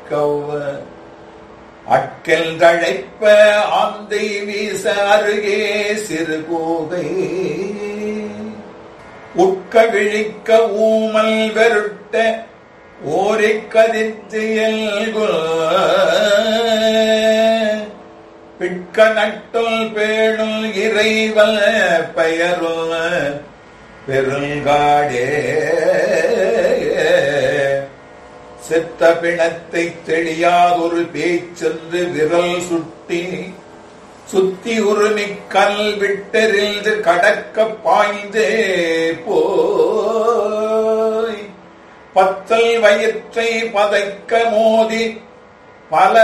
கவ்வ அட்கல் தழைப்ப ஆந்தை வீச அருகே சிறு கோதை உட்க விழிக்க ஊமல் வெருட்ட ஓரை கதிர்த்து பிட்க நட்டுள் பேணுள் இறைவல் பெயருள் பெருங்காடே செத்த பிணத்தை தெளியாதொரு பேச்சென்று விரல் சுட்டி சுத்தி உருமி கல் விட்டெறிந்து கடக்க பாய்ந்தே போய் பத்தல் வயிற்றை பதைக்க மோதி பல